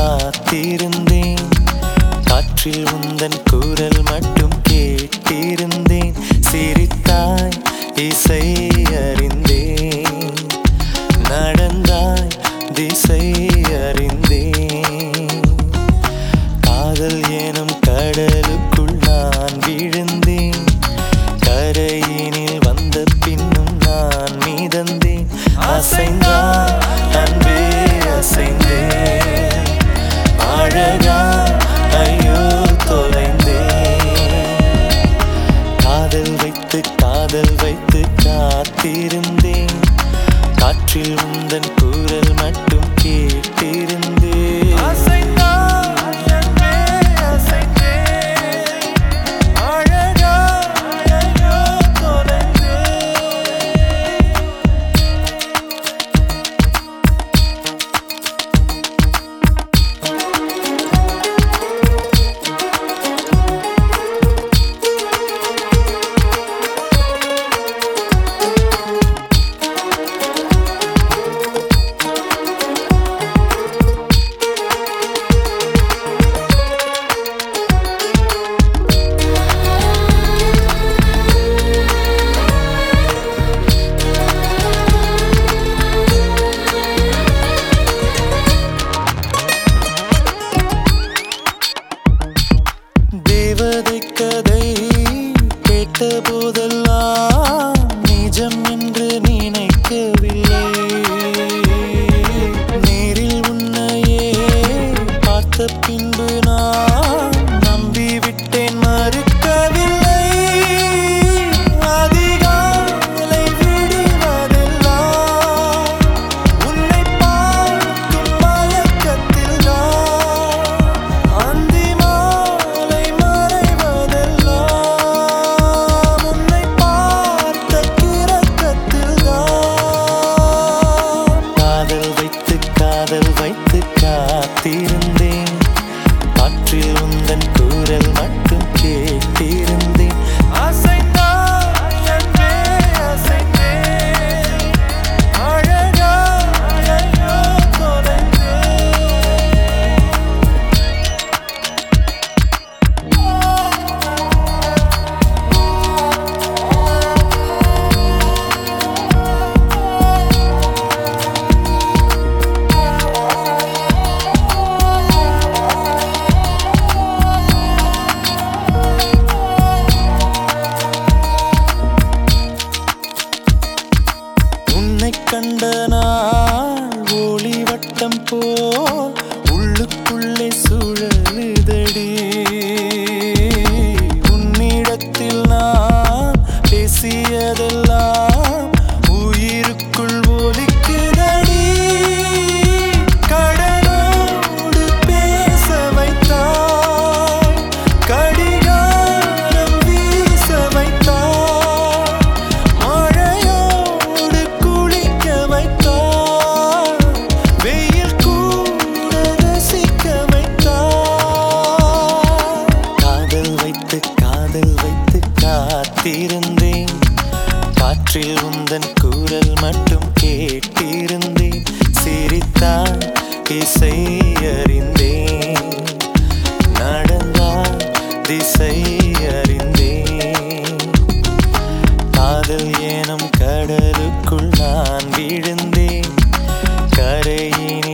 காத்திருந்தேன் காற்றில் உந்தன் குரல் மட்டும் கேட்டிருந்தேன் சிரித்தாய் இசை அறிந்தேன் நடந்தாய் திசை அறிந்தேன் காதல் எனும் கடலுக்குள் நான் விழுந்தேன் கரையினில் வந்த பின்னும் நான் மீதந்தேன் அசைந்தான் அன்பே அசைந்தேன் அழகா ஐயோ தொலைந்தேன் காதல் வைத்து காதல் வைத்து காத்திருந்தேன் காற்றில் உந்தன் குரல் மட்டும் கேட்டிருந்தேன் அசைந்தான் அன்பே அசைந்தேன் அழகா ஐயோ தொலைந்தேன் தேவதை கதை கேட்ட போதெல்லாம் நிஜம் என்று நினைக்கவில்லை நேரில் உன்னையே பார்த்த பின்பு நான் நம்பிவிட்டேன் மறுக்கவில்லை அதிகாலை விடுவதெல்லாம் உன்னை பார்க்கும் மயக்கத்தில் நான் அந்தி மாலை மறைவதெல்லாம் உன்னை பார்த்த கிறக்கத்தில் தான் காதல் வைத்து காதல் வைத்து காத்திருந்தேன் காற்றில் உந்தன் குரல் மட்டும் கேட்டிருந்தேன் அசைந்தான் அன்பே அசைந்தேன் அழகா ஐயோ தொலைந்தேன் உன்னை கண்ட நாள் ஒளி வட்டம் போல் உள்ளுக்குள்ளே சுழலுதடி உன்னிடத்தில் நான் பேசியதெல்லாம் உயிருக்குள் ஒலிக்குதடி கடலோடு பேச வைத்தாய் கடிகாரம் வீச வைத்தாய் மழையோடு குளிக்க வைத்தாய் வெயில் கூட ரசிக்க வைத்தாய் காதல் வைத்து காதல் வைத்து காத்திருந்தேன் காற்றில் உந்தன் குரல் மட்டும் கேட்டிருந்தேன் சிரித்தாய் இசை அறிந்தேன் நடந்தாய் திசை அறிந்தேன் காதல் எனும் கடலுக்குள் நான் விழுந்தேன் கரையினில்